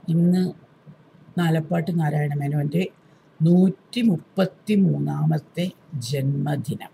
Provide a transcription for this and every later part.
ഇന്ന് നാലപ്പാട്ട് നാരായണ മേനോൻ്റെ നൂറ്റി മുപ്പത്തി മൂന്നാമത്തെ ജന്മദിനം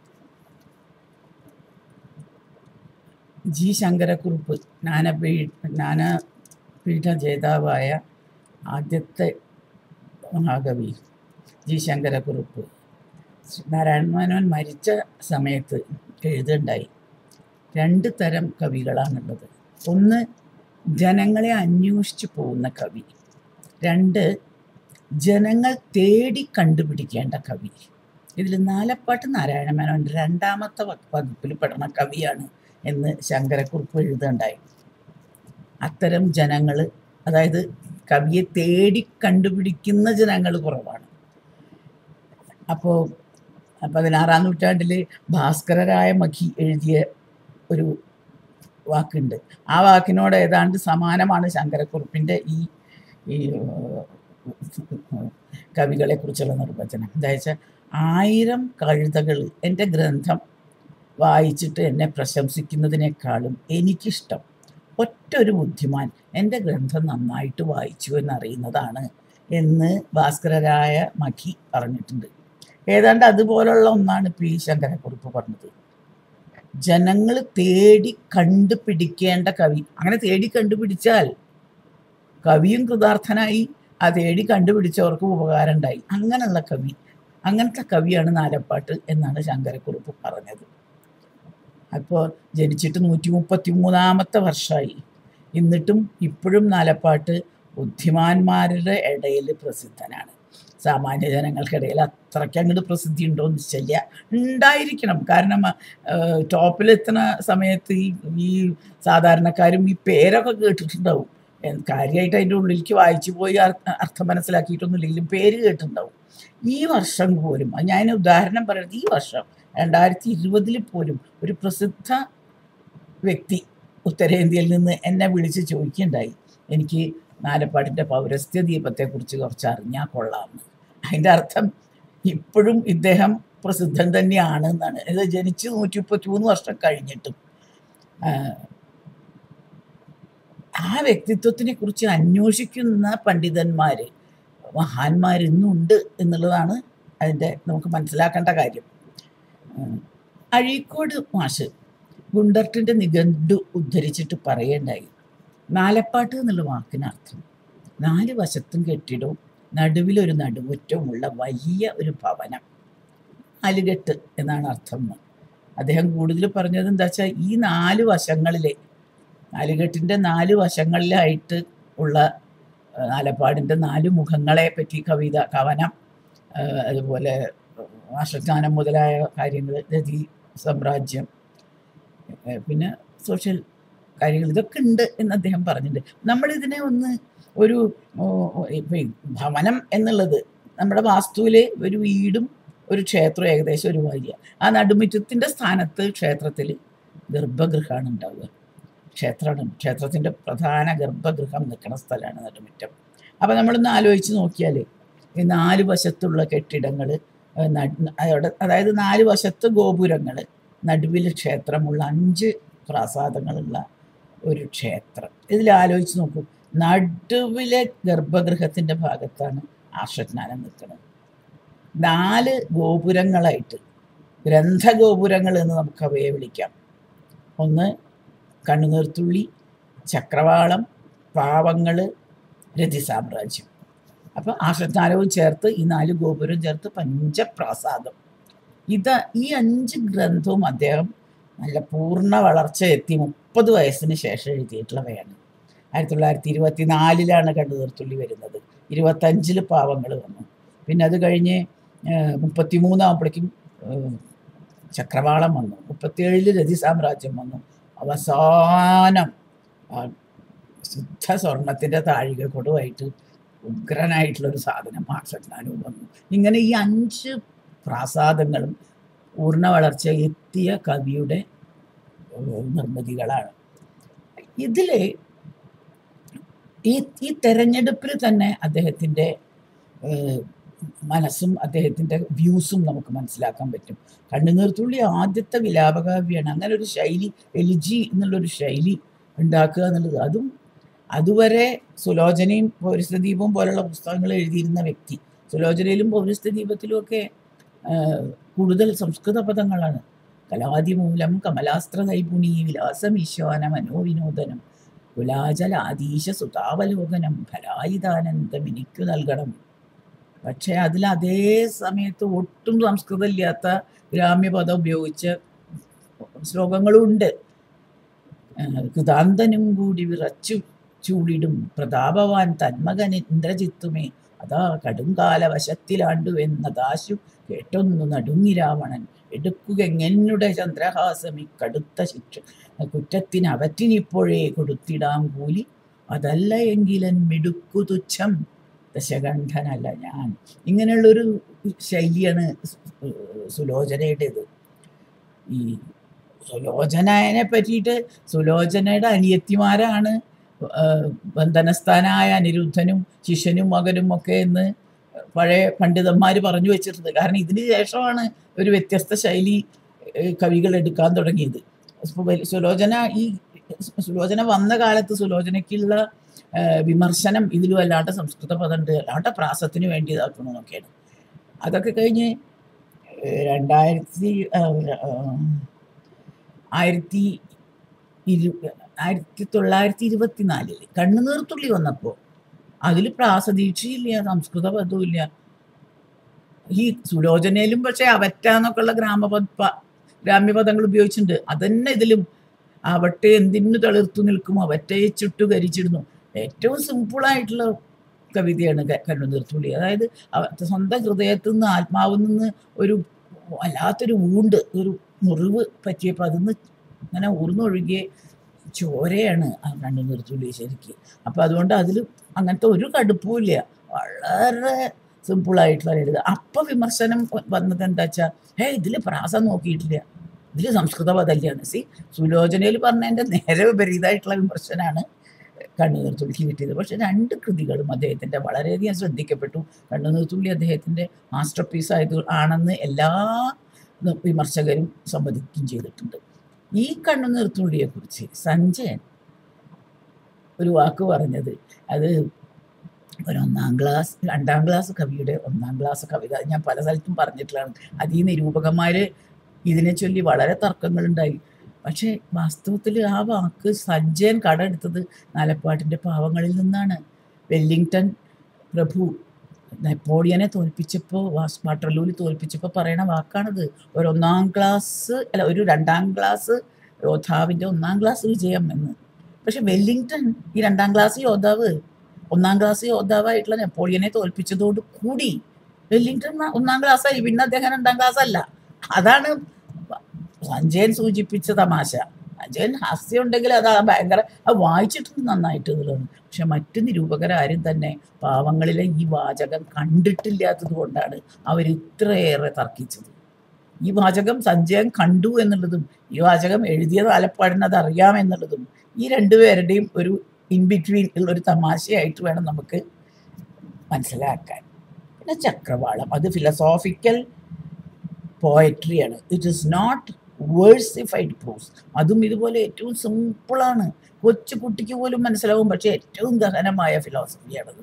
ജി ശങ്കരക്കുറുപ്പ് ജ്ഞാനപീ ജ്ഞാനപീഠ ജേതാവായ ആദ്യത്തെ മഹാകവി ജി ശങ്കരക്കുറുപ്പ് നാരായണ മേനോൻ മരിച്ച സമയത്ത് എഴുതുണ്ടായി രണ്ട് തരം കവികളാണുള്ളത് ഒന്ന് ജനങ്ങളെ അന്വേഷിച്ചു പോകുന്ന കവി രണ്ട് ജനങ്ങൾ തേടി കണ്ടുപിടിക്കേണ്ട കവി ഇതിൽ നാലപ്പാട്ട് നാരായണ മേനോൻ രണ്ടാമത്തെ വകുപ്പിൽ പെടുന്ന കവിയാണ് എന്ന് ശങ്കരക്കുറുപ്പ് എഴുതുണ്ടായി അത്തരം ജനങ്ങൾ അതായത് കവിയെ തേടി കണ്ടുപിടിക്കുന്ന ജനങ്ങൾ കുറവാണ് അപ്പോൾ പതിനാറാം നൂറ്റാണ്ടിൽ ഭാസ്കരരായ മഖി എഴുതിയ ഒരു വാക്കുണ്ട് ആ വാക്കിനോട് ഏതാണ്ട് സമാനമാണ് ശങ്കരക്കുറുപ്പിൻ്റെ ഈ ഈ കവികളെ കുറിച്ചുള്ള നിർവചനം എന്താ വെച്ചാൽ ആയിരം കഴുതകൾ എൻ്റെ ഗ്രന്ഥം വായിച്ചിട്ട് എന്നെ പ്രശംസിക്കുന്നതിനേക്കാളും എനിക്കിഷ്ടം ഒറ്റ ഒരു ബുദ്ധിമാൻ എൻ്റെ ഗ്രന്ഥം നന്നായിട്ട് വായിച്ചു എന്നറിയുന്നതാണ് എന്ന് ഭാസ്കരരായ മഖി പറഞ്ഞിട്ടുണ്ട് ഏതാണ്ട് അതുപോലുള്ള ഒന്നാണ് പി ശങ്കരക്കുറിപ്പ് പറഞ്ഞത് ജനങ്ങൾ തേടി കണ്ടുപിടിക്കേണ്ട കവി അങ്ങനെ തേടി കണ്ടുപിടിച്ചാൽ കവിയും കൃതാർത്ഥനായി ആ തേടി കണ്ടുപിടിച്ചവർക്ക് ഉപകാരം ഉണ്ടായി അങ്ങനെയുള്ള കവി അങ്ങനത്തെ കവിയാണ് നാലപ്പാട്ട് എന്നാണ് ശങ്കരക്കുറുപ്പ് പറഞ്ഞത് അപ്പോൾ ജനിച്ചിട്ട് നൂറ്റി മുപ്പത്തി മൂന്നാമത്തെ വർഷമായി എന്നിട്ടും ഇപ്പോഴും നാലപ്പാട്ട് ബുദ്ധിമാന്മാരുടെ ഇടയിൽ പ്രസിദ്ധനാണ് സാമാന്യ ജനങ്ങൾക്കിടയിൽ അത്രയ്ക്ക് അങ്ങോട്ട് പ്രസിദ്ധി ഉണ്ടോ എന്ന് നിശ്ചയില്ല ഉണ്ടായിരിക്കണം കാരണം ടോപ്പിലെത്തുന്ന സമയത്ത് ഈ ഈ സാധാരണക്കാരും ഈ പേരൊക്കെ കേട്ടിട്ടുണ്ടാവും കാര്യമായിട്ട് അതിൻ്റെ ഉള്ളിലേക്ക് വായിച്ചു പോയി അർത്ഥം മനസ്സിലാക്കിയിട്ടൊന്നുമില്ലെങ്കിലും പേര് കേട്ടിട്ടുണ്ടാവും ഈ വർഷം പോലും ഞാൻ ഉദാഹരണം പറയുന്നത് ഈ വർഷം രണ്ടായിരത്തി ഇരുപതിൽ പോലും ഒരു പ്രസിദ്ധ വ്യക്തി ഉത്തരേന്ത്യയിൽ നിന്ന് എന്നെ വിളിച്ച് ചോദിക്കുകയുണ്ടായി എനിക്ക് നാലപ്പാടിൻ്റെ പൗരസ്ത്യ ദീപത്തെക്കുറിച്ച് കുറച്ച് അറിഞ്ഞാൽ കൊള്ളാമെന്ന് അതിൻ്റെ അർത്ഥം ഇപ്പോഴും ഇദ്ദേഹം പ്രസിദ്ധൻ തന്നെയാണ് എന്നാണ് ഇത് ജനിച്ച് നൂറ്റി മുപ്പത്തി മൂന്ന് വർഷം കഴിഞ്ഞിട്ടും ആ വ്യക്തിത്വത്തിനെ കുറിച്ച് അന്വേഷിക്കുന്ന പണ്ഡിതന്മാർ മഹാന്മാർ ഇന്നുണ്ട് എന്നുള്ളതാണ് അതിൻ്റെ നമുക്ക് മനസ്സിലാക്കേണ്ട കാര്യം അഴീക്കോട് മാഷ് ഗുണ്ടർട്ടിൻ്റെ നിഘണ്ടു ഉദ്ധരിച്ചിട്ട് പറയേണ്ടായി നാലപ്പാട്ട് എന്നുള്ള വാക്കിനർത്ഥം നാല് വശത്തും കെട്ടിടവും നടുവിലൊരു നടുമുറ്റവുമുള്ള വലിയ ഒരു ഭവനം നാലുകെട്ട് എന്നാണ് അർത്ഥം അദ്ദേഹം കൂടുതൽ പറഞ്ഞത് എന്താ വെച്ചാൽ ഈ നാല് വശങ്ങളിലെ നാലുകെട്ടിൻ്റെ നാല് വശങ്ങളിലായിട്ട് ഉള്ള നാലപ്പാടിൻ്റെ നാല് മുഖങ്ങളെ പറ്റി കവിത കവനം അതുപോലെ ഭാഷജ്ഞാനം മുതലായ കാര്യങ്ങൾ രതി സാമ്രാജ്യം പിന്നെ സോഷ്യൽ കാര്യങ്ങൾ ഇതൊക്കെ ഉണ്ട് എന്ന് അദ്ദേഹം പറഞ്ഞിട്ടുണ്ട് നമ്മളിതിനെ ഒന്ന് ഒരു ഭവനം എന്നുള്ളത് നമ്മുടെ വാസ്തുവിൽ ഒരു വീടും ഒരു ക്ഷേത്രം ഏകദേശം ഒരു വലിയ ആ നടുമുറ്റത്തിൻ്റെ സ്ഥാനത്ത് ക്ഷേത്രത്തിൽ ഗർഭഗൃഹമാണ് ഉണ്ടാവുക ക്ഷേത്രമാണ് ക്ഷേത്രത്തിൻ്റെ പ്രധാന ഗർഭഗൃഹം നിൽക്കുന്ന സ്ഥലമാണ് നടുമുറ്റം അപ്പോൾ നമ്മളൊന്ന് ആലോചിച്ച് നോക്കിയാൽ ഈ നാല് വശത്തുള്ള കെട്ടിടങ്ങൾ അവിടെ അതായത് നാല് വശത്ത് ഗോപുരങ്ങൾ നടുവിൽ ക്ഷേത്രമുള്ള അഞ്ച് പ്രാസാദങ്ങളുള്ള ഒരു ക്ഷേത്രം ഇതിൽ ആലോചിച്ച് നോക്കൂ നടുവിലെ ഗർഭഗൃഹത്തിൻ്റെ ഭാഗത്താണ് ആശ്വജ്ഞാനം നിൽക്കുന്നത് നാല് ഗോപുരങ്ങളായിട്ട് ഗ്രന്ഥഗോപുരങ്ങൾ എന്ന് നമുക്ക് അവയെ വിളിക്കാം ഒന്ന് കണ്ണുനീർത്തുള്ളി ചക്രവാളം പാവങ്ങൾ രതിസാമ്രാജ്യം അപ്പോൾ ആശ്വജ്ഞാനവും ചേർത്ത് ഈ നാല് ഗോപുരം ചേർത്ത് പഞ്ചപ്രാസാദം ഇത് ഈ അഞ്ച് ഗ്രന്ഥവും അദ്ദേഹം നല്ല പൂർണ്ണ വളർച്ച എത്തി മുപ്പത് വയസ്സിന് ശേഷം എഴുതിയിട്ടുള്ളവയാണ് ആയിരത്തി തൊള്ളായിരത്തി ഇരുപത്തി നാലിലാണ് കണ്ണുനീർത്തുള്ളി വരുന്നത് ഇരുപത്തഞ്ചിൽ പാവങ്ങൾ വന്നു പിന്നെ അത് കഴിഞ്ഞ് മുപ്പത്തി മൂന്നാകുമ്പോഴേക്കും ചക്രവാളം വന്നു മുപ്പത്തിയേഴിൽ രതി സാമ്രാജ്യം വന്നു അവസാനം ശുദ്ധ സ്വർണത്തിൻ്റെ താഴിക കൊടുവായിട്ട് ഉഗ്രനായിട്ടുള്ളൊരു സാധനം മാർഷജ്ഞാനവും വന്നു ഇങ്ങനെ ഈ അഞ്ച് പ്രാസാദങ്ങളും പൂർണ്ണ വളർച്ച എത്തിയ കവിയുടെ നിർമ്മിതികളാണ് ഇതിൽ ഈ ഈ തെരഞ്ഞെടുപ്പിൽ തന്നെ അദ്ദേഹത്തിൻ്റെ മനസ്സും അദ്ദേഹത്തിൻ്റെ വ്യൂസും നമുക്ക് മനസ്സിലാക്കാൻ പറ്റും കണ്ണുനീർത്തുള്ളി ആദ്യത്തെ വിലാപകാവ്യാണ് അങ്ങനെ ഒരു ശൈലി എലിജി എന്നുള്ളൊരു ശൈലി ഉണ്ടാക്കുക എന്നുള്ളത് അതും അതുവരെ സുലോചനയും പൗരസ്ത്യദീപവും പോലുള്ള പുസ്തകങ്ങൾ എഴുതിയിരുന്ന വ്യക്തി സുലോചനയിലും പൗരസ്ത്യദീപത്തിലും ഒക്കെ ആ, കൂടുതൽ സംസ്കൃത പദങ്ങളാണ് കലാതിമൂലം കമലാസ്ത്ര നൈപുണി വിലാസം ഈശ്വാന മനോവിനോദനം കുലാചലാദീശ സുതാവലോകനം ഫലായുധാനന്ദം എനിക്കു നൽകണം പക്ഷേ അതിൽ അതേ സമയത്ത് ഒട്ടും സംസ്കൃതമില്ലാത്ത ഗ്രാമ്യപദം ഉപയോഗിച്ച ശ്ലോകങ്ങളുണ്ട് ഏഹ് കൃതാന്തനും കൂടി വിറച്ചു ചൂടിടും പ്രതാപവാൻ തന്മകൻ ഇന്ദ്രജിത്തുമേ അതാ കടുങ്കാല വശത്തിലാണ്ടു എന്നതാശു കേട്ടൊന്നു നടുങ്ങി രാവണൻ എടുക്കുകെങ്ങെന്നുടെ ചന്ദ്രഹാസം ഈ കടുത്ത ശിക്ഷ കുറ്റത്തിന് അവറ്റിനിപ്പോഴേ കൊടുത്തിടാം കൂലി അതല്ല എങ്കിലൻ മിടുക്കു തുച്ഛം ദശകണ്ഠനല്ല ഞാൻ ഇങ്ങനെയുള്ളൊരു ശൈലിയാണ് സു- സുലോചനയുടേത് ഈ സുലോചനയെ പറ്റിയിട്ട് സുലോചനയുടെ അനിയത്തിമാരാണ് ആ, ബന്ധനസ്ഥാനായ അനിരുദ്ധനും ശിഷ്യനും മകനും ഒക്കെ എന്ന് പഴയ പണ്ഡിതന്മാർ പറഞ്ഞു വെച്ചിട്ടുണ്ട് കാരണം ഇതിന് ശേഷമാണ് ഒരു വ്യത്യസ്ത ശൈലി ഏ, കവികൾ എടുക്കാൻ തുടങ്ങിയത് ഇപ്പൊ വൽ- സുലോചന ഈ സുലോചന വന്ന കാലത്ത് സുലോചനയ്ക്കുള്ള ആ, വിമർശനം ഇതിലും അല്ലാണ്ട് സംസ്കൃത പദമുണ്ട് അല്ലാണ്ട് പ്രാസത്തിന് വേണ്ടി ഇതാക്കണമെന്നൊക്കെയാണ് അതൊക്കെ കഴിഞ്ഞ് ഏ, രണ്ടായിരത്തി ആ, ആ, ആയിരത്തി ഇരു ആയിരത്തി തൊള്ളായിരത്തി ഇരുപത്തിനാലില് കണ്ണുനീർത്തുള്ളി വന്നപ്പോൾ അതിൽ പ്രാസദീക്ഷയില്ല സംസ്കൃത പദവും ഇല്ല ഈ സുലോചനയിലും പക്ഷെ അവറ്റ എന്നൊക്കെയുള്ള ഗ്രാമപദ പ- ഗ്രാമ്യപദങ്ങൾ ഉപയോഗിച്ചിട്ടുണ്ട് അതന്നെ ഇതിലും അവട്ടെ എന്തിനു തളിർത്തു നിൽക്കും അവറ്റയെ ചുട്ടു കരിച്ചിടുന്നു ഏറ്റവും സിമ്പിളായിട്ടുള്ള കവിതയാണ് ക- കണ്ണുനീർത്തുള്ളി അതായത് അവ- സ്വന്തം ഹൃദയത്തിൽ നിന്ന് ആത്മാവിൽ നിന്ന് ഒരു വല്ലാത്തൊരു വൂണ്ട് ഒരു മുറിവ് പറ്റിയപ്പോൾ അതിന്ന് ഇങ്ങനെ ഊർന്നൊഴുകിയ ചോരയാണ് ആ കണ്ണുനീർത്തുള്ളി ശരിക്ക് അപ്പം അതുകൊണ്ട് അതിൽ അങ്ങനത്തെ ഒരു കടുപ്പുമില്ല വളരെ സിമ്പിളായിട്ടുള്ള എഴുതുക അപ്പം വിമർശനം വന്നത് എന്താ വെച്ചാൽ ഏ ഇതിൽ പ്രാസ നോക്കിയിട്ടില്ല ഇതിൽ സംസ്കൃത പദല്യാണ് സി സുലോചനയിൽ പറഞ്ഞതിൻ്റെ നേരെ വിപരീതമായിട്ടുള്ള വിമർശനമാണ് കണ്ണുനീർത്തുള്ളിക്ക് കിട്ടിയത് പക്ഷെ രണ്ട് കൃതികളും അദ്ദേഹത്തിൻ്റെ വളരെയധികം ശ്രദ്ധിക്കപ്പെട്ടു കണ്ണുനീർത്തുള്ളി അദ്ദേഹത്തിൻ്റെ മാസ്റ്റർ പീസ് ആയത് ആണെന്ന് എല്ലാ വിമർശകരും സമ്മതിക്കുകയും ചെയ്തിട്ടുണ്ട് ഈ കണ്ണുനീർത്തുള്ളിയെക്കുറിച്ച് സഞ്ജയൻ ഒരു വാക്ക് പറഞ്ഞത് അത് ഒരു ഒന്നാം ക്ലാസ് രണ്ടാം ക്ലാസ് കവിയുടെ ഒന്നാം ക്ലാസ് കവിത അത് ഞാൻ പല സ്ഥലത്തും പറഞ്ഞിട്ടുള്ളതാണ് അത് ഈ നിരൂപകന്മാർ ഇതിനെ ചൊല്ലി വളരെ തർക്കങ്ങളുണ്ടായി പക്ഷേ വാസ്തവത്തിൽ ആ വാക്ക് സഞ്ജയൻ കടമെടുത്തത് നാലപ്പാട്ടിൻ്റെ പാവങ്ങളിൽ നിന്നാണ് വെല്ലിംഗ്ടൺ പ്രഭു നെപ്പോളിയനെ തോൽപ്പിച്ചപ്പോൾ വാസ് വാട്ടർലൂവിൽ തോൽപ്പിച്ചപ്പോൾ പറയണ വാക്കാണത് ഒരു ഒന്നാം ക്ലാസ് അല്ല ഒരു രണ്ടാം ക്ലാസ് യോദ്ധാവിൻ്റെ ഒന്നാം ക്ലാസ് വിജയം എന്ന് പക്ഷെ വെല്ലിംഗ്ടൺ ഈ രണ്ടാം ക്ലാസ് യോദ്ധാവ് ഒന്നാം ക്ലാസ് യോദ്ധാവായിട്ടുള്ള നെപ്പോളിയനെ തോൽപ്പിച്ചതോട് കൂടി വെല്ലിംഗ്ടൺ ന- ഒന്നാം ക്ലാസ് ആയി പിന്നെ അദ്ദേഹം രണ്ടാം ക്ലാസ് അല്ല അതാണ് സഞ്ജയൻ സൂചിപ്പിച്ച തമാശ സഞ്ജയൻ ഹാസ്യം ഉണ്ടെങ്കിൽ അത് ആ ഭയങ്കര അത് വായിച്ചിട്ടുണ്ട് നന്നായിട്ട് എന്നുള്ളതാണ് പക്ഷെ മറ്റ് നിരൂപകരാരും തന്നെ പാവങ്ങളിലെ ഈ വാചകം കണ്ടിട്ടില്ലാത്തത് കൊണ്ടാണ് അവർ ഇത്രയേറെ തർക്കിച്ചത് ഈ വാചകം സഞ്ജയൻ കണ്ടു എന്നുള്ളതും ഈ വാചകം എഴുതിയത് ആലപ്പാടിന് അത് അറിയാമെന്നുള്ളതും ഈ രണ്ടുപേരുടെയും ഒരു ഇൻ ബിറ്റ്വീൻ ഉള്ള ഒരു തമാശയായിട്ട് വേണം നമുക്ക് മനസ്സിലാക്കാൻ പിന്നെ ചക്രവാളം അത് ഫിലസോഫിക്കൽ പോയട്രിയാണ് it is not versified prose അതും ഇതുപോലെ ഏറ്റവും സിമ്പിളാണ് കൊച്ചു കുട്ടിക്ക് പോലും മനസ്സിലാവും പക്ഷേ ഏറ്റവും ഗഹനമായ ഫിലോസഫിയാണത്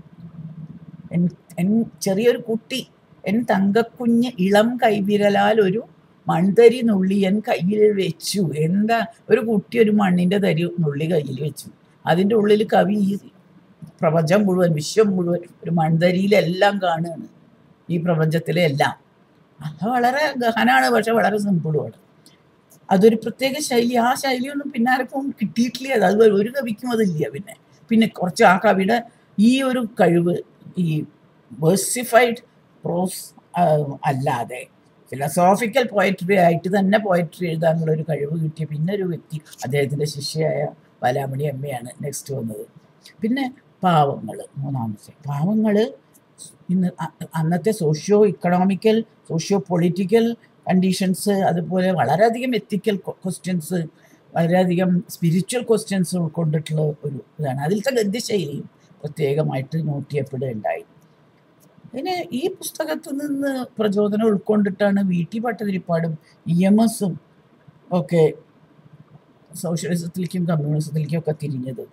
എൻ എൻ ചെറിയൊരു കുട്ടി എൻ തങ്കക്കുഞ്ഞ് ഇളം കൈവിരലാൽ ഒരു മൺതരി നുള്ളി എൻ കയ്യിൽ വെച്ചു എന്താ ഒരു കുട്ടി ഒരു മണ്ണിൻ്റെ തരി നുള്ളി കയ്യിൽ വെച്ചു അതിൻ്റെ ഉള്ളിൽ കവി ഈ പ്രപഞ്ചം മുഴുവൻ വിശ്വം മുഴുവൻ ഒരു മൺതരിയിലെല്ലാം കാണുകയാണ് ഈ പ്രപഞ്ചത്തിലെ എല്ലാം അത് വളരെ ഗഹനാണ് പക്ഷെ വളരെ സിമ്പിളുമാണ് അതൊരു പ്രത്യേക ശൈലി ആ ശൈലിയൊന്നും പിന്നെ ആർക്കും കിട്ടിയിട്ടില്ല അത് ഒരു കവിക്കും അതില്ല പിന്നെ പിന്നെ കുറച്ച് ആ കവിയുടെ ഈ ഒരു കഴിവ് ഈ വേഴ്സിഫൈഡ് പ്രോസ് അല്ലാതെ ഫിലസോഫിക്കൽ പോയട്രി ആയിട്ട് തന്നെ പോയട്രി എഴുതാനുള്ള ഒരു കഴിവ് കിട്ടിയ പിന്നെ ഒരു വ്യക്തി അദ്ദേഹത്തിൻ്റെ ശിഷ്യയായ ബാലാമണി അമ്മയാണ് നെക്സ്റ്റ് വന്നത് പിന്നെ പാവങ്ങൾ മൂന്നാമത്തെ പാവങ്ങൾ ഇന്ന് അ- അന്നത്തെ socio economical socio political conditions അതുപോലെ വളരെയധികം എത്തിക്കൽ ക്വസ്റ്റ്യൻസ് വളരെയധികം സ്പിരിച്വൽ ക്വസ്റ്റ്യൻസ് ഉൾക്കൊണ്ടിട്ടുള്ള ഒരു ഇതാണ് അതിലത്തെ ഗദ്യശൈലിയും പ്രത്യേകമായിട്ട് നോട്ട് ചെയ്യപ്പെടുകയുണ്ടായി പിന്നെ ഈ പുസ്തകത്തിൽ നിന്ന് പ്രചോദനം ഉൾക്കൊണ്ടിട്ടാണ് വി ടി ഭട്ടതിരിപ്പാടും ഇ എം എസും ഒക്കെ സോഷ്യലിസത്തിലേക്കും കമ്മ്യൂണിസത്തിലേക്കും ഒക്കെ തിരിഞ്ഞത്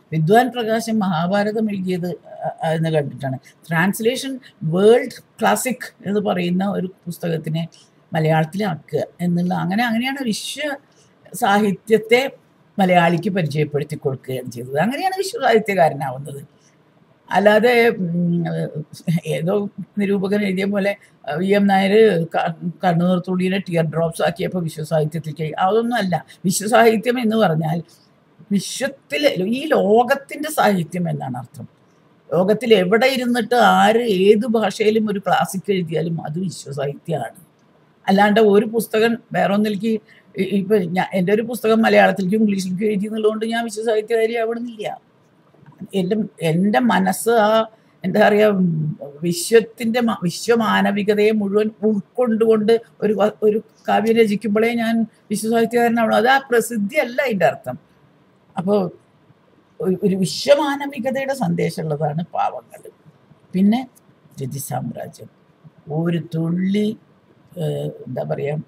വിദ്വാൻ പ്രകാശം മഹാഭാരതം എഴുതിയത് അ- അ- എന്ന് കണ്ടിട്ടാണ് ട്രാൻസ്ലേഷൻ വേൾഡ് ക്ലാസിക് എന്ന് പറയുന്ന ഒരു പുസ്തകത്തിനെ മലയാളത്തിലാക്കുക എന്നുള്ള അങ്ങനെ അങ്ങനെയാണ് വിശ്വ സാഹിത്യത്തെ മലയാളിക്ക് പരിചയപ്പെടുത്തി കൊടുക്കുകയാണ് ചെയ്തത് അങ്ങനെയാണ് വിശ്വ സാഹിത്യകാരനാവുന്നത് അല്ലാതെ ഉം, ഏതോ നിരൂപകൻ എഴുതിയ പോലെ വി എം നായർ കണ്ണൂർ തുള്ളിയിലെ ടിയർ ഡ്രോപ്സ് ആക്കിയപ്പോൾ വിശ്വസാഹിത്യത്തിലേക്ക് അതൊന്നും അല്ല വിശ്വസാഹിത്യം എന്ന് പറഞ്ഞാൽ വിശ്വത്തിൽ ഈ ലോകത്തിൻ്റെ സാഹിത്യം എന്നാണ് അർത്ഥം ലോകത്തിൽ എവിടെ ഇരുന്നിട്ട് ആര് ഏത് ഭാഷയിലും ഒരു ക്ലാസിക് എഴുതിയാലും അത് വിശ്വസാഹിത്യമാണ് അല്ലാണ്ട് ഒരു പുസ്തകം വേറെ ഒന്നിലേക്ക് ഇപ്പൊ ഞാൻ എൻ്റെ ഒരു പുസ്തകം മലയാളത്തിലേക്കും ഇംഗ്ലീഷിലേക്കും എഴുതി എന്നുള്ളതുകൊണ്ട് ഞാൻ വിശ്വസാഹിത്യകാരി ആവണമെന്നില്ല എൻ്റെ എൻ്റെ മനസ്സ് ആ എന്താ പറയുക ഉം, വിശ്വത്തിൻ്റെ മ- വിശ്വമാനവികതയെ മുഴുവൻ ഉൾക്കൊണ്ടുകൊണ്ട് ഒരു വ- ഒരു കാവ്യം രചിക്കുമ്പോഴേ ഞാൻ വിശ്വസാഹിത്യകാരനാവണം അത് ആ പ്രസിദ്ധിയല്ല അതിൻ്റെ അർത്ഥം അപ്പോൾ ഒരു- ഒരു വിശ്വമാനവികതയുടെ സന്ദേശമുള്ളതാണ് പാവങ്ങൾ പിന്നെ രതി സാമ്രാജ്യം ഒരു തുള്ളി ഏഹ്, എന്താ പറയുക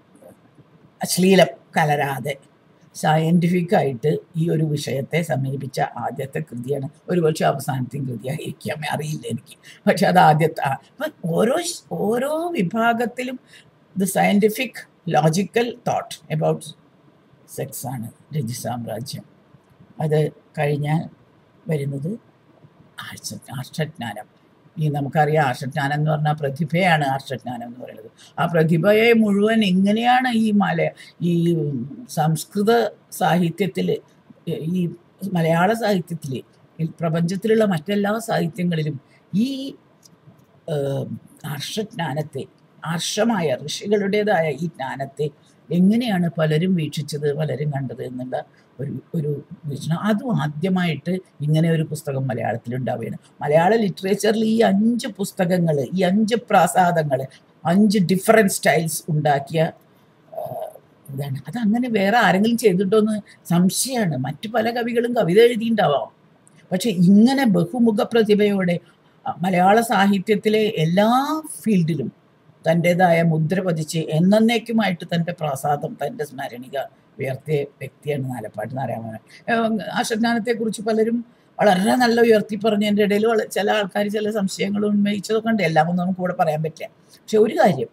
അശ്ലീലം കലരാതെ സയൻറ്റിഫിക്കായിട്ട് ഈ ഒരു വിഷയത്തെ സമീപിച്ച ആദ്യത്തെ കൃതിയാണ് ഒരുപക്ഷെ അവസാനത്തെയും കൃതിയായിരിക്കാം അറിയില്ല എനിക്ക് പക്ഷെ അത് ആദ്യത്തെ ആ, അപ്പൊ ഓരോ ഷ്- ഓരോ വിഭാഗത്തിലും the scientific logical thought about sex ആണ് രജി സാമ്രാജ്യം അത് കഴിഞ്ഞാൽ വരുന്നത് ആർഷ ആർഷജ്ഞാനം ഈ നമുക്കറിയാം ആർഷജ്ഞാനം എന്ന് പറഞ്ഞാൽ പ്രതിഭയാണ് ആർഷജ്ഞാനം എന്ന് പറയുന്നത് ആ പ്രതിഭയെ മുഴുവൻ എങ്ങനെയാണ് ഈ മല ഈ സംസ്കൃത സാഹിത്യത്തിൽ ഈ മലയാള സാഹിത്യത്തിൽ ഈ പ്രപഞ്ചത്തിലുള്ള മറ്റെല്ലാ സാഹിത്യങ്ങളിലും ഈ ഏഹ്, ആർഷജ്ഞാനത്തെ ആർഷമായ ഋഷികളുടേതായ ഈ ജ്ഞാനത്തെ എങ്ങനെയാണ് പലരും വീക്ഷിച്ചത് പലരും കണ്ടത് എന്നുള്ള ഒരു ഒരു വീക്ഷണം അതും ആദ്യമായിട്ട് ഇങ്ങനെ ഒരു പുസ്തകം മലയാളത്തിൽ ഉണ്ടാവുകയാണ് മലയാള ലിറ്ററേച്ചറിൽ ഈ അഞ്ച് പുസ്തകങ്ങൾ ഈ അഞ്ച് പ്രാസാദങ്ങൾ അഞ്ച് ഡിഫറെൻറ്റ് സ്റ്റൈൽസ് ഉണ്ടാക്കിയ ആ, ഇതാണ് അത് അങ്ങനെ വേറെ ആരെങ്കിലും ചെയ്തിട്ടോ എന്ന് സംശയമാണ് മറ്റു പല കവികളും കവിത എഴുതിയിട്ടുണ്ടാവാം പക്ഷെ ഇങ്ങനെ ബഹുമുഖ പ്രതിഭയോടെ ആ, മലയാള സാഹിത്യത്തിലെ എല്ലാ ഫീൽഡിലും തൻ്റെതായ മുദ്ര പതിച്ച് എന്നേക്കുമായിട്ട് തൻ്റെ പ്രാസാദം തൻ്റെ സ്മരണിക ഉയർത്തിയ വ്യക്തിയാണ് നാലപ്പാട്ട് നാരായണൻ ആശജ്ഞാനത്തെക്കുറിച്ച് പലരും വളരെ നല്ല ഉയർത്തി പറഞ്ഞതിൻ്റെ ഇടയിൽ വള- ചില ആൾക്കാർ ചില സംശയങ്ങൾ ഉന്നയിച്ചതൊക്കെ ഉണ്ട് എല്ലാം ഒന്നും നമുക്ക് ഇവിടെ പറയാൻ പറ്റില്ല പക്ഷെ ഒരു കാര്യം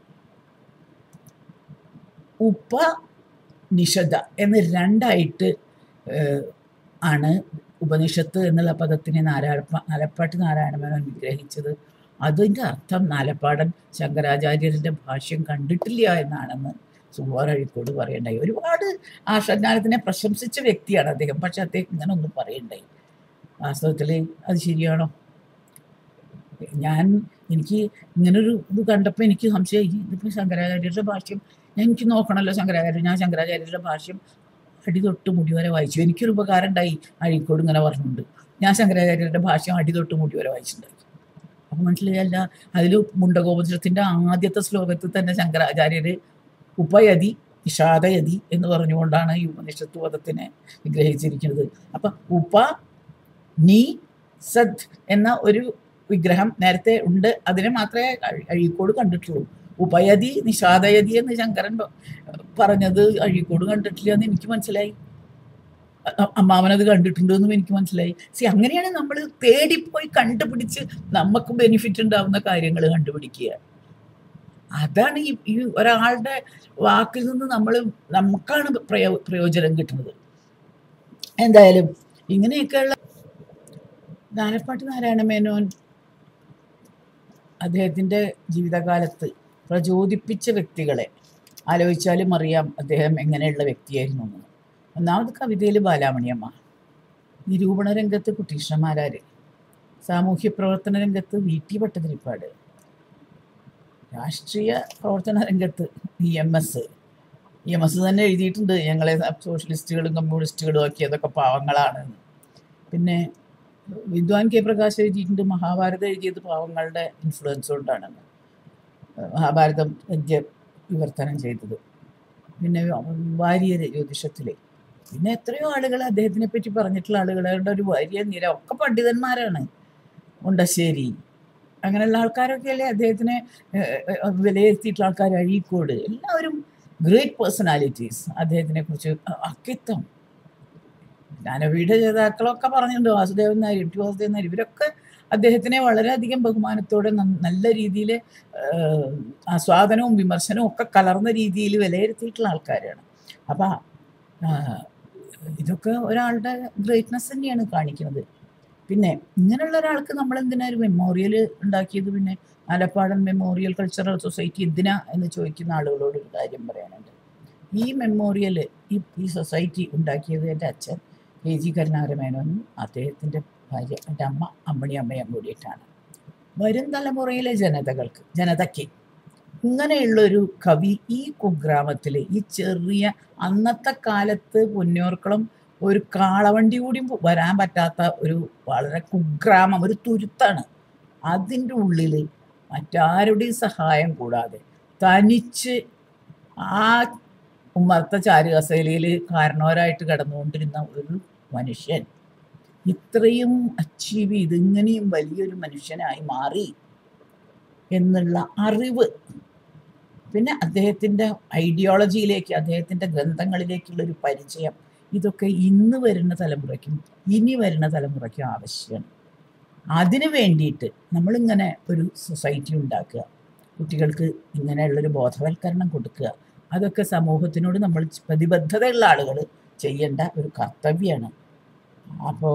ഉപ നിഷത എന്ന് രണ്ടായിട്ട് ഏഹ്, ആണ് ഉപനിഷത്ത് എന്നുള്ള പദത്തിനെ നാരായണ നാലപ്പാട്ട് നാരായണമേനോൻ വിഗ്രഹിച്ചത് അതിൻ്റെ അർത്ഥം നാലപ്പാടൻ ശങ്കരാചാര്യരുടെ ഭാഷ്യം കണ്ടിട്ടില്ല എന്നാണെന്ന് സുകുമാർ അഴിക്കോട് പറയണ്ടായി ഒരുപാട് ആശജ്ഞാനത്തിനെ പ്രശംസിച്ച വ്യക്തിയാണ് അദ്ദേഹം പക്ഷെ അദ്ദേഹം ഇങ്ങനെ ഒന്നും പറയണ്ടായി വാസ്തവത്തിൽ അത് ശരിയാണോ ഞാൻ എനിക്ക് ഇങ്ങനൊരു ഇത് കണ്ടപ്പോൾ എനിക്ക് സംശയം ഇതിപ്പോൾ ശങ്കരാചാര്യരുടെ ഭാഷ്യം ഞാൻ എനിക്ക് നോക്കണമല്ലോ ശങ്കരാചാര്യ ഞാൻ ശങ്കരാചാര്യരുടെ ഭാഷ്യം അടി തൊട്ട് മുടി വരെ വായിച്ചു എനിക്കൊരു ഉപകാരം ഉണ്ടായി അഴീക്കോട് ഇങ്ങനെ പറഞ്ഞിട്ടുണ്ട് ഞാൻ ശങ്കരാചാര്യരുടെ ഭാഷ്യം അടി തൊട്ട് മുടി വരെ വായിച്ചിട്ടുണ്ടായി അപ്പം മനസ്സിലായല്ല അതിൽ മുണ്ടകോപുത്രത്തിൻ്റെ ആദ്യത്തെ ശ്ലോകത്തിൽ തന്നെ ശങ്കരാചാര്യര് ഉപയതി നിഷാദയതി എന്ന് പറഞ്ഞുകൊണ്ടാണ് ഈ ഉപനിഷത്ത് പദത്തിനെ വിഗ്രഹിച്ചിരിക്കുന്നത് അപ്പം ഉപ നീ സദ് എന്ന ഒരു വിഗ്രഹം നേരത്തെ ഉണ്ട് അതിനെ മാത്രമേ അഴി- അഴീക്കോട് കണ്ടിട്ടുള്ളൂ ഉപയതി നിഷാദയതി എന്ന് ശങ്കരൻ പ- പറഞ്ഞത് അഴീക്കോട് കണ്ടിട്ടില്ല എന്ന് എനിക്ക് മനസ്സിലായി അ- അ- അമ്മാവനത് കണ്ടിട്ടുണ്ട് എന്നും എനിക്ക് മനസ്സിലായി സി അങ്ങനെയാണ് നമ്മൾ തേടിപ്പോയി കണ്ടുപിടിച്ച് നമുക്ക് ബെനിഫിറ്റ് ഉണ്ടാവുന്ന കാര്യങ്ങൾ കണ്ടുപിടിക്കുക അതാണ് ഈ ഈ ഒരാളുടെ വാക്കിൽ നിന്ന് നമ്മൾ നമുക്കാണ് പ്രയോ പ്രയോജനം കിട്ടുന്നത് എന്തായാലും ഇങ്ങനെയൊക്കെയുള്ള നാലപ്പാട്ട് നാരായണ മേനോൻ അദ്ദേഹത്തിൻ്റെ ജീവിതകാലത്ത് പ്രചോദിപ്പിച്ച വ്യക്തികളെ ആലോചിച്ചാലും അറിയാം അദ്ദേഹം എങ്ങനെയുള്ള വ്യക്തിയായിരുന്നു എന്ന് ഒന്നാമത് കവിതയിൽ ബാലാമണിയമ്മ നിരൂപണ രംഗത്ത് കുട്ടീഷ്ണമാരാർ സാമൂഹ്യ പ്രവർത്തന രംഗത്ത് വി ടി ഭട്ടതിരിപ്പാട് രാഷ്ട്രീയ പ്രവർത്തന രംഗത്ത് E M S E M S തന്നെ എഴുതിയിട്ടുണ്ട് ഞങ്ങളെ സോഷ്യലിസ്റ്റുകളും കമ്മ്യൂണിസ്റ്റുകളും ഒക്കെ അതൊക്കെ പാവങ്ങളാണ് എന്ന്. പിന്നെ വിദ്വാൻ കെ പ്രകാശ് എഴുതിയിട്ടുണ്ട് മഹാഭാരതം എഴുതിയത് പാവങ്ങളുടെ ഇൻഫ്ലുവൻസ് കൊണ്ടാണെന്ന് മഹാഭാരതം ഗദ്യ വിവർത്തനം ചെയ്തത് പിന്നെ വാര്യർ ജ്യോതിഷത്തിലെ പിന്നെ എത്രയോ ആളുകൾ അദ്ദേഹത്തിനെ പറ്റി പറഞ്ഞിട്ടുള്ള ആളുകളുടെ ഒരു വലിയ നിര ഒക്കെ പണ്ഡിതന്മാരാണ് മുണ്ടശ്ശേരി അങ്ങനെയുള്ള ആൾക്കാരൊക്കെയല്ലേ അദ്ദേഹത്തിനെ ഏഹ്, ഏഹ്, വിലയിരുത്തിയിട്ടുള്ള ആൾക്കാർ അഴീക്കോട് എല്ലാവരും ഗ്രേറ്റ് പേഴ്സണാലിറ്റീസ് അദ്ദേഹത്തിനെ കുറിച്ച് അക്കിത്തം ജ്ഞാനപീഠ ജേതാക്കളൊക്കെ പറഞ്ഞിട്ടുണ്ട് വാസുദേവൻ നായർ ടി വാസുദേവൻ നായർ ഇവരൊക്കെ അദ്ദേഹത്തിനെ വളരെയധികം ബഹുമാനത്തോടെ ന- നല്ല രീതിയിൽ ആസ്വാദനവും വിമർശനവും ഒക്കെ കലർന്ന രീതിയിൽ വിലയിരുത്തിയിട്ടുള്ള ആൾക്കാരാണ് അപ്പം ഇതൊക്കെ ഒരാളുടെ ഗ്രേറ്റ്നെസ് തന്നെയാണ് കാണിക്കുന്നത് പിന്നെ ഇങ്ങനെയുള്ള ഒരാൾക്ക് നമ്മൾ എന്തിനാ ഒരു മെമ്മോറിയൽ ഉണ്ടാക്കിയത് പിന്നെ ആലപ്പാടൻ മെമ്മോറിയൽ കൾച്ചറൽ സൊസൈറ്റി എന്തിനാ എന്ന് ചോദിക്കുന്ന ആളുകളോട് ഒരു കാര്യം പറയാനുണ്ട് ഈ മെമ്മോറിയൽ ഈ ഈ സൊസൈറ്റി ഉണ്ടാക്കിയത് എൻ്റെ അച്ഛൻ എ ജി കരുണാകരമേനോനും അദ്ദേഹത്തിൻ്റെ ഭാര്യ എൻ്റെ അമ്മ അമ്മണി അമ്മയും കൂടിയിട്ടാണ് വരും തലമുറയിലെ ജനതകൾക്ക് ജനതയ്ക്ക് ഇങ്ങനെയുള്ളൊരു കവി ഈ കുഗ്രാമത്തിൽ ഈ ചെറിയ അന്നത്തെ കാലത്ത് പൊന്നോർക്കുളം ഒരു കാളവണ്ടി കൂടി വരാൻ പറ്റാത്ത ഒരു വളരെ കുഗ്രാമം ഒരു തുരുത്താണ് അതിൻ്റെ ഉള്ളിൽ മറ്റാരുടെയും സഹായം കൂടാതെ തനിച്ച് ആ ഉമ്മർത്ത ചാരുകസേലയിൽ കാരണവരായിട്ട് കിടന്നുകൊണ്ടിരുന്ന ഒരു മനുഷ്യൻ ഇത്രയും അച്ചീവ് ചെയ്ത് ഇങ്ങനെയും വലിയൊരു മനുഷ്യനായി മാറി എന്നുള്ള അറിവ് പിന്നെ അദ്ദേഹത്തിൻ്റെ ഐഡിയോളജിയിലേക്ക് അദ്ദേഹത്തിൻ്റെ ഗ്രന്ഥങ്ങളിലേക്കുള്ള ഒരു പരിചയം ഇതൊക്കെ ഇന്ന് വരുന്ന തലമുറയ്ക്കും ഇനി വരുന്ന തലമുറയ്ക്കും ആവശ്യമാണ് അതിനു വേണ്ടിയിട്ട് നമ്മളിങ്ങനെ ഒരു സൊസൈറ്റി ഉണ്ടാക്കുക കുട്ടികൾക്ക് ഇങ്ങനെയുള്ളൊരു ബോധവൽക്കരണം കൊടുക്കുക അതൊക്കെ സമൂഹത്തിനോട് നമ്മൾ പ്രതിബദ്ധതയുള്ള ആളുകൾ ചെയ്യേണ്ട ഒരു കർത്തവ്യമാണ് അപ്പോൾ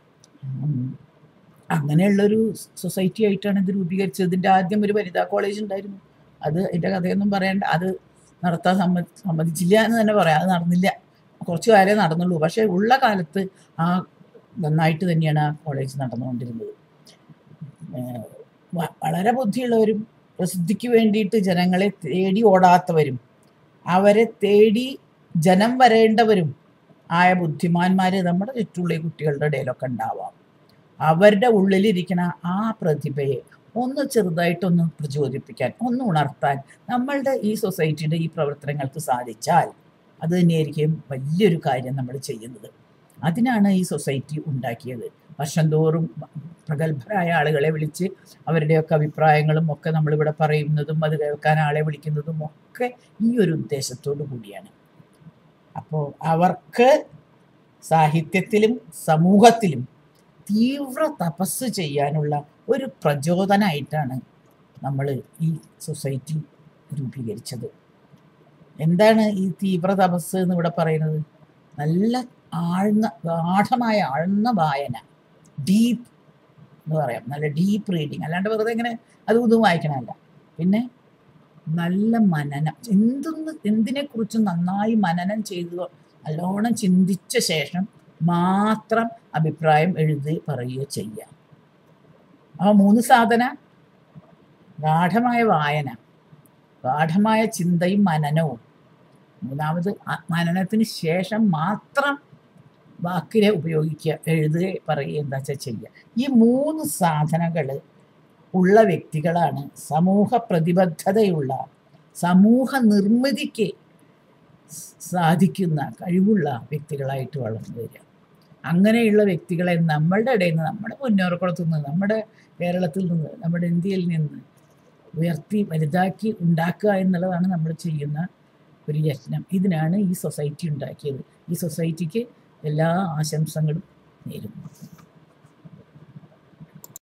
അങ്ങനെയുള്ളൊരു സൊസൈറ്റി ആയിട്ടാണ് ഇത് രൂപീകരിച്ചത് ഇതിൻ്റെ ആദ്യം ഒരു വനിതാ കോളേജ് ഉണ്ടായിരുന്നു അത് അതിൻ്റെ കഥയൊന്നും പറയണ്ട അത് നടത്താൻ സമ്മതി സമ്മതിച്ചില്ല എന്ന് തന്നെ പറയാം അത് നടന്നില്ല കുറച്ച് കാലമേ നടന്നുള്ളൂ പക്ഷേ ഉള്ള കാലത്ത് ആ നന്നായിട്ട് തന്നെയാണ് ആ കോളേജ് നടന്നുകൊണ്ടിരുന്നത് ഏഹ് വ- വളരെ ബുദ്ധിയുള്ളവരും പ്രസിദ്ധിക്ക് വേണ്ടിയിട്ട് ജനങ്ങളെ തേടി ഓടാത്തവരും അവരെ തേടി ജനം വരേണ്ടവരും ആയ ബുദ്ധിമാന്മാർ നമ്മുടെ ചുറ്റുള്ള ഈ കുട്ടികളുടെ ഇടയിലൊക്കെ ഉണ്ടാവാം അവരുടെ ഉള്ളിലിരിക്കുന്ന ആ പ്രതിഭയെ ഒന്ന് ചെറുതായിട്ടൊന്ന് പ്രചോദിപ്പിക്കാൻ ഒന്ന് ഉണർത്താൻ നമ്മളുടെ ഈ സൊസൈറ്റിയുടെ ഈ പ്രവർത്തനങ്ങൾക്ക് സാധിച്ചാൽ അത് തന്നെയായിരിക്കും വലിയൊരു കാര്യം നമ്മൾ ചെയ്യുന്നത് അതിനാണ് ഈ സൊസൈറ്റി ഉണ്ടാക്കിയത് വർഷം തോറും പ്രഗത്ഭരായ ആളുകളെ വിളിച്ച് അവരുടെയൊക്കെ അഭിപ്രായങ്ങളും ഒക്കെ നമ്മളിവിടെ പറയുന്നതും അത് കേൾക്കാൻ ആളെ വിളിക്കുന്നതും ഒക്കെ ഈ ഒരു ഉദ്ദേശത്തോടു കൂടിയാണ് അപ്പോൾ അവർക്ക് സാഹിത്യത്തിലും സമൂഹത്തിലും തീവ്ര തപസ് ചെയ്യാനുള്ള ഒരു പ്രചോദനമായിട്ടാണ് നമ്മൾ ഈ സൊസൈറ്റി രൂപീകരിച്ചത് എന്താണ് ഈ തീവ്ര തപസ് എന്ന് ഇവിടെ പറയുന്നത് നല്ല ആഴ്ന്ന ഗാഠമായ ആഴ്ന്ന വായന ഡീപ്പ് എന്ന് പറയാം നല്ല ഡീപ്പ് റീഡിങ് അല്ലാണ്ട് വെറുതെ ഇങ്ങനെ അതും ഇതും വായിക്കണമല്ല പിന്നെ നല്ല മനനം എന്തൊന്ന് എന്തിനെക്കുറിച്ചും നന്നായി മനനം ചെയ്ത് നല്ലോണം ചിന്തിച്ച ശേഷം മാത്രം അഭിപ്രായം എഴുതി പറയുകയോ ചെയ്യാം ആ മൂന്ന് സാധന ഗാഠമായ വായന ഗാഠമായ ചിന്തയും മനനവും മൂന്നാമത് ആ മനനത്തിന് ശേഷം മാത്രം വാക്കിനെ ഉപയോഗിക്കുക എഴുതുക പറയുക എന്താ വെച്ചാൽ ചെയ്യുക ഈ മൂന്ന് സാധനങ്ങൾ ഉള്ള വ്യക്തികളാണ് സമൂഹ പ്രതിബദ്ധതയുള്ള സമൂഹ നിർമ്മിതിക്ക് സാധിക്കുന്ന കഴിവുള്ള വ്യക്തികളായിട്ട് വളർന്നു വരിക അങ്ങനെയുള്ള വ്യക്തികളെ നമ്മളുടെ ഇടയിൽ നിന്ന് നമ്മുടെ പൊന്നോറക്കുളത്തു നിന്ന് നമ്മുടെ കേരളത്തിൽ നിന്ന് നമ്മുടെ ഇന്ത്യയിൽ നിന്ന് ഉയർത്തി വലുതാക്കി ഉണ്ടാക്കുക എന്നുള്ളതാണ് നമ്മൾ ചെയ്യുന്ന ഒരു യത്നം ഇതിനാണ് ഈ സൊസൈറ്റി ഉണ്ടാക്കിയത് ഈ സൊസൈറ്റിക്ക് എല്ലാ ആശംസകളും നേരുന്നു